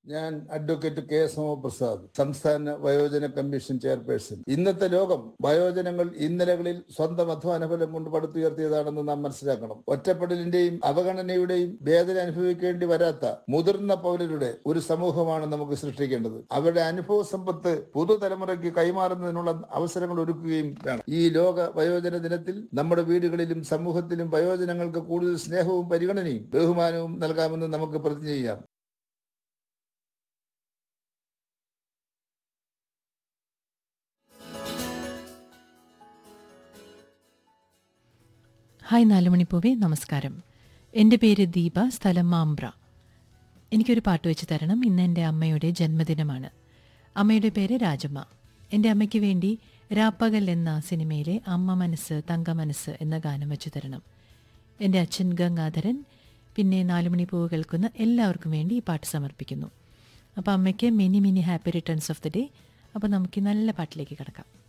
ഞാൻ advocate K S Prasad സംസ്ഥാന വയോജന കമ്മീഷൻ ചെയർപേഴ്സൺ ഇന്നത്തെ ലോകം വയോജനങ്ങൾ ഇന്നലകളിൽ സ്വന്തം അധ്വാനഫലം കൊണ്ട് പടുത്തുയർത്തിയതാണെന്ന് നാം മനസ്സിലാക്കണം ഒറ്റപ്പെടലിന്റെയും അവഗണനയുടെയും വേദന അനുഭവിക്കേണ്ടി വരാത്ത മുതിർന്ന പൗരരുടെ ഒരു സമൂഹമാണ് നമുക്ക് സൃഷ്ടിക്കേണ്ടത് അവരുടെ അനുഭവ സമ്പത്ത് പുതുതലമുറയ്ക്ക് കൈമാറുന്നതിനുള്ള അവസരങ്ങൾ ഒരുക്കുകയും വേണം ഈ ലോക വയോജന ദിനത്തിൽ നമ്മുടെ വീടുകളിലും സമൂഹത്തിലും വയോജനങ്ങൾക്ക് കൂടുതൽ സ്നേഹവും പരിഗണനയും ബഹുമാനവും നൽകാമെന്ന് നമുക്ക് പ്രതിജ്ഞ ചെയ്യാം ഹായ് നാലുമണിപ്പൂവേ നമസ്കാരം എൻ്റെ പേര് ദീപ സ്ഥലം മാമ്പ്ര എനിക്കൊരു പാട്ട് വെച്ച് തരണം ഇന്ന് എൻ്റെ അമ്മയുടെ ജന്മദിനമാണ് അമ്മയുടെ പേര് രാജമ്മ എൻ്റെ അമ്മയ്ക്ക് വേണ്ടി രാപ്പകൽ എന്ന സിനിമയിലെ അമ്മ മനസ്സ് തങ്ക മനസ്സ് എന്ന ഗാനം വെച്ച് തരണം എൻ്റെ അച്ഛൻ ഗംഗാധരൻ പിന്നെ നാലുമണി പൂവ് കേൾക്കുന്ന എല്ലാവർക്കും വേണ്ടി ഈ പാട്ട് സമർപ്പിക്കുന്നു അപ്പോൾ അമ്മയ്ക്ക് many many happy returns of the day അപ്പോൾ നമുക്ക് ഈ നല്ല പാട്ടിലേക്ക് കിടക്കാം